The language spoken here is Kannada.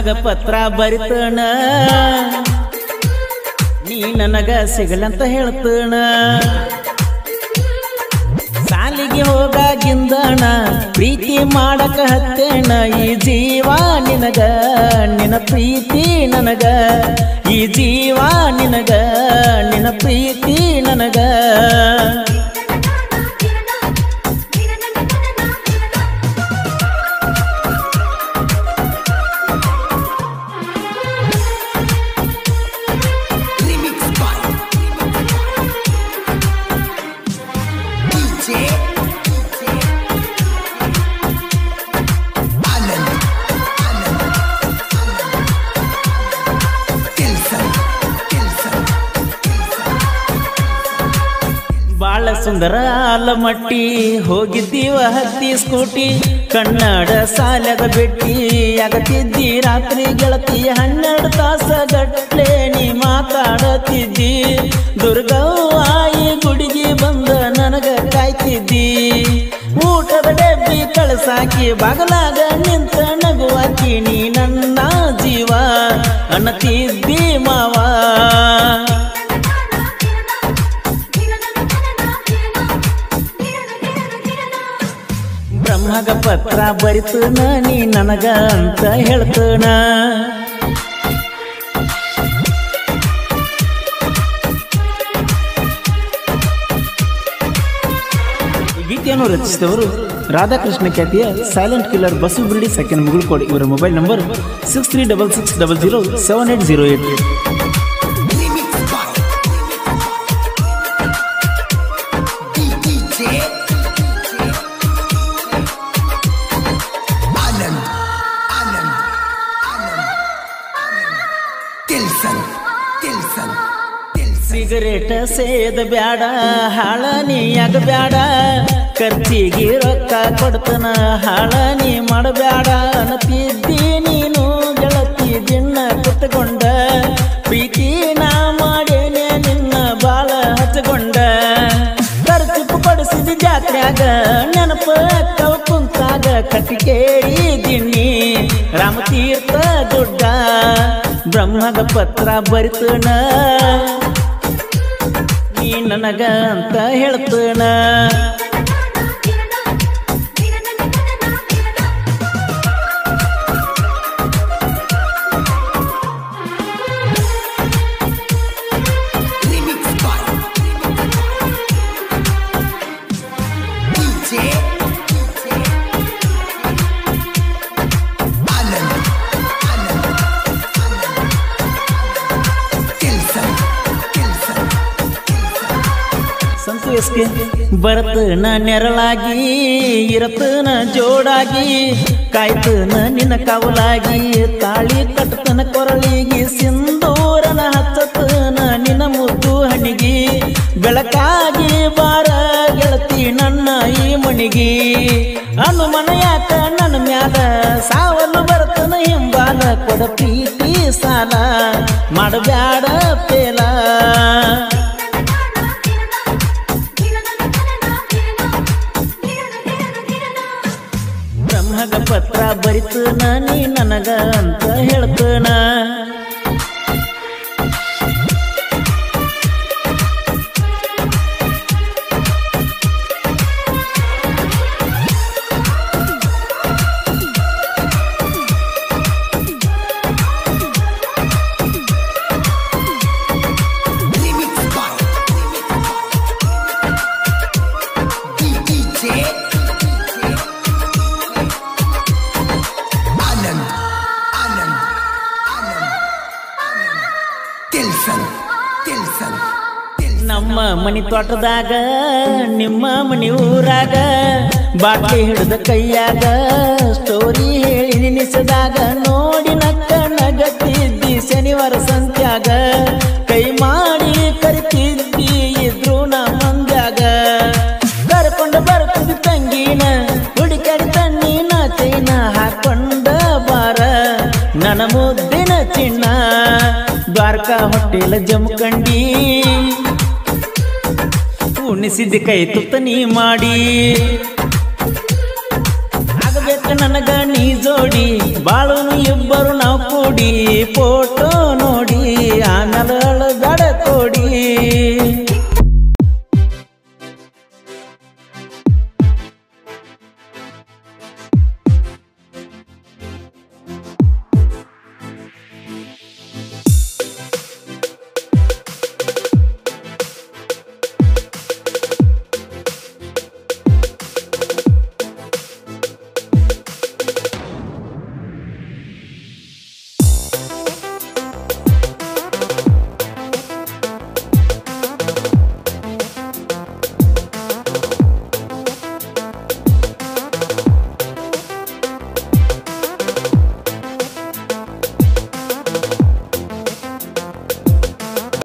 ಬ್ರಹ್ಮಗ ಪತ್ರ ಬರಿತಣ ನೀ ನನಗ ಸಿಗಲಂತ ಹೇಳ್ತಣ ಸಾಲಿಗೆ ಹೋಗಾಗಿಂದಣ ಪ್ರೀತಿ ಮಾಡಕ ಹತ್ತೇಣ ಈ ಜೀವ ನಿನಗ ನಿನ ಪ್ರೀತಿ ನನಗ ಈ ಜೀವ ನಿನಗ ನಿನ ಪ್ರೀತಿ ನನಗ Remix by DJ Alan Alan Kelson Kelson ಬಾಳ ಸುಂದರ ಆಲಮಟ್ಟಿ ಹೋಗಿದ್ದೀವ ಹತ್ತಿ ಸ್ಕೂಟಿ ಕನ್ನಡ ಸಾಲದ ಬೆಟ್ಟಿ ಆಗತಿದ್ದಿ ರಾತ್ರಿ ಗೆಳತಿ ಹನ್ನೆರಡು ತಾಸ ಗಟ್ಲೆ ನೀ ಮಾತಾಡತಿದ್ದಿ ದುರ್ಗವ್ವಾಯಿ ಗುಡಿಗೆ ಬಂದ ನನಗ ಕಾಯ್ತಿದ್ದಿ ಊಟದ ಡಬ್ಬಿ ಕಳಸಾಕಿ ಬಾಗಲಾಗ ನಿಂತ ನಗುವಾಕಿ ನೀ ನನ್ನ ಜೀವ ಅನ್ನತಿದ್ದಿ ಮಾವ ಬ್ರಹ್ಮಗ ಪತ್ರ ಬರಿತನ ನೀ ನನಗ ಅಂತ ಹೇಳ್ತನ ಈ ಗೀತೆಯನ್ನು ರಚಿಸಿದವರು ರಾಧಾಕೃಷ್ಣ ಖ್ಯಾತಿಯ ಸೈಲೆಂಟ್ ಕಿಲ್ಲರ್ ಬಸು ಬಿಡಿ ಸೆಕೆಂಡ್ ಮುಗುಳ್ಕೋಡ್ ಇವರ mobile number six three double six double zero seven eight zero eight Remix by DJ Alan Alan Alan Kelson Kelson Kelson cigarette ಸೇದ ಬ್ಯಾಡ ಹಾಳ ನೀಯಾಗ ಬ್ಯಾಡ ಖರ್ಚಿಗೆ ರೊಕ್ಕ ಕೊಡ್ತನ ಹಾಳ ನೀ ಮಾಡಬ್ಯಾಡ ಅನ್ನತಿದ್ದಿ ನೀನು ಗೆಳತಿ ದಿನ ಕುತ್ಕೊಂಡ ಪ್ರೀತಿ ನಾ ಮಾಡೇನೆ ನಿನ್ನ ಬಾಳ ಹಚ್ಕೊಂಡ ಖರ್ಚು ಪಡಿಸಿದ ಜಾತ್ರ್ಯಾಗ ನೆನಪ ಕವ ಕುಂತಾಗ ಕಟ್ಟಿಕೇಳಿದಿನಿ ರಾಮತೀರ್ಥ ದೊಡ್ಡ ಬ್ರಹ್ಮಗ ಪತ್ರ ಬರಿತನ ನೀ ನನಗ ಅಂತ ಹೇಳ್ತನ Remix by DJ Alan Alan Kelson Kelson Santhu SK ಬರತನ ನೆರಳಾಗಿ ಇರತನ ಜೋಡಾಗಿ ಕಾಯ್ತನ ನಿನ್ನ ಕವಲಾಗಿ ತಾಳಿ ಕಟ್ಟತನ ಕೊರಳಿಗೆ ಸಿಂಧೂರನ ಹಚ್ಚತನ ನಿನ್ನ ಮುದ್ದು ಹಣಿಗಿ ಬೆಳಕಾಗಿ ಬಾರ ಗೆಳತಿ ನನ್ನ ಈ ಮಣಿಗಿ ಅನುಮನ ಯಾಕ ನನ್ನ ಮ್ಯಾಲ ಸಾವಲು ಬರ್ತನ ಹಿಂಬಾಲ ಕೊಡ ಪ್ರೀತಿ ಸಾಲ ಮಾಡಬ್ಯಾಡ ಪೇಲ ಬ್ರಹ್ಮಗ ಪತ್ರ ಬರಿತನ ನೀ ನನಗ ಅಂತ ಹೇಳ್ತನ Remix by DJ Alan Alan Alan Kelson Kelson Kelson ನಮ್ಮ ಮನಿ ತೋಟದಾಗ ನಿಮ್ಮ ಮನಿ ಊರಾಗ ಬಾಟ್ಲಿ ಹಿಡಿದ ಕೈಯಾಗ ಸ್ಟೋರಿ ಹೇಳಿ ನಿನಿಸದಾಗ ನೋಡಿ ನಕ್ಕ ನಗತ್ತಿದ್ದಿ ಶನಿವಾರ ಸಂತ್ಯಾಗ ಕೈ ಮಾಡಿ ಕರಿತಿದ್ದಿ ಇದ್ರು ನಾ ಮಂದ್ಯಾಗ ಕರ್ಕೊಂಡು ಬರ್ತಿದ್ದಿ ತಂಗಿನ ಹುಡುಕಾಡಿ ತಣ್ಣಿನ ಚೈನ ಹಾಕೊಂಡ ಬಾರ ನನ್ನ ಮುದ್ದಿನ ಚಿನ್ನ ದ್ವಾರಕಾ ಹೋಟೆಲ್ ಜಮಖಂಡಿ ಉಣಿಸಿದ ಕೈ ತುತ್ತ ನೀ ಮಾಡಿ ಆಗಬೇಕ ಆಗ್ಬೇಕ ನನಗ ನೀ ಜೋಡಿ ಬಾಳುನು ಇಬ್ಬರು ನಾವು ಕೂಡಿ ಫೋಟೋ ನೋಡಿ ಆಮೇಲೆ ಅಳಬೇಡ ಕೊಡಿ